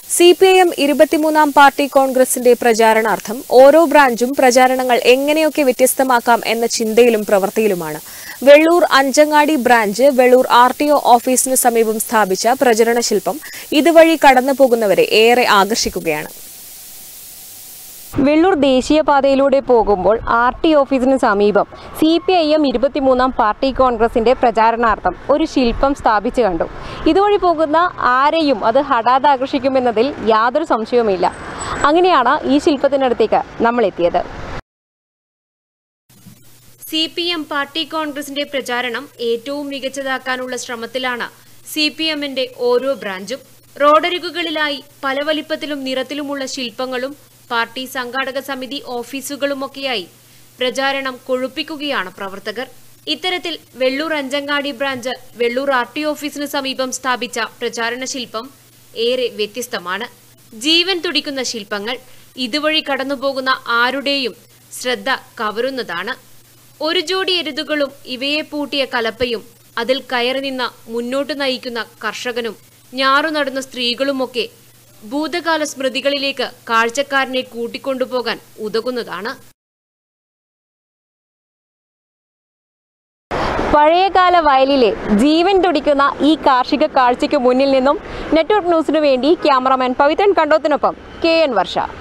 C P I M ഇരുപത്തിമൂന്നാം party കോൺഗ്രസിന്റെ പ്രചാരണാർത്ഥം ഓരോ ബ്രാഞ്ചും പ്രചാരണങ്ങൾ എങ്ങനെയൊക്കെ വ്യത്യസ്തമാക്കാം എന്ന ചിന്തയിലും പ്രവൃത്തിയിലുമാണ് Vellur Anchangadi branch Vellur R T O ഓഫീസിന് സമീപം സ്ഥാപിച്ച പ്രചരണ ശില്പം ഇതുവഴി കടന്നു പോകുന്നവരെ ഏറെ ആകർഷിക്കുകയാണ് വെള്ളൂർ ദേശീയപാതയിലൂടെ പോകുമ്പോൾ ആർ ടി ഓഫീസിന് സമീപം സി പി ഐ എം ഇരുപത്തിമൂന്നാം പാർട്ടി കോൺഗ്രസിന്റെ പ്രചാരണാർത്ഥം ഒരു ശില്പം സ്ഥാപിച്ചു കണ്ടു ഇതുവഴി പോകുന്ന ആരെയും അത് ഹഠാത് ആകർഷിക്കുമെന്നതിൽ യാതൊരു സംശയവുമില്ല അങ്ങനെയാണ് ഈ ശില്പത്തിനടുത്തേക്ക് നമ്മൾ എത്തിയത് സി പി എം പാർട്ടി കോൺഗ്രസിന്റെ പ്രചാരണം ഏറ്റവും മികച്ചതാക്കാനുള്ള ശ്രമത്തിലാണ് സി പി എമ്മിന്റെ ഓരോ ബ്രാഞ്ചും റോഡരികുകളിലായി പല വലിപ്പത്തിലും നിറത്തിലുമുള്ള ശില്പങ്ങളും പാർട്ടി സംഘാടക സമിതി ഓഫീസുകളുമൊക്കെയായി പ്രചാരണം കൊഴുപ്പിക്കുകയാണ് പ്രവർത്തകർ ഇത്തരത്തിൽ Vellur Anchangadi branch Vellur R T ഓഫീസിന് സമീപം സ്ഥാപിച്ച പ്രചാരണ ശില്പം ഏറെ വ്യത്യസ്തമാണ് ജീവൻ തുടിക്കുന്ന ശില്പങ്ങൾ ഇതുവഴി കടന്നുപോകുന്ന ആരുടെയും ശ്രദ്ധ കവരുന്നതാണ് ഒരു ജോഡി എരുതുകളും ഇവയെ പൂട്ടിയ കലപ്പയും അതിൽ കയറി നിന്ന മുന്നോട്ട് നയിക്കുന്ന കർഷകനും ഞാറു നടുന്ന സ്ത്രീകളുമൊക്കെ ഭൂതകാല സ്മൃതികളിലേക്ക് കാഴ്ചക്കാരനെ കൂട്ടിക്കൊണ്ടുപോകാൻ ഉതകുന്നതാണ് പഴയകാല വയലിലെ ജീവൻ തുടിക്കുന്ന ഈ കാർഷിക കാഴ്ചയ്ക്ക് മുന്നിൽ നിന്നും നെറ്റ്വർക്ക് ന്യൂസിനു വേണ്ടി ക്യാമറാമാൻ പവിത്രൻ കണ്ടോത്തിനൊപ്പം കെ എൻ വർഷ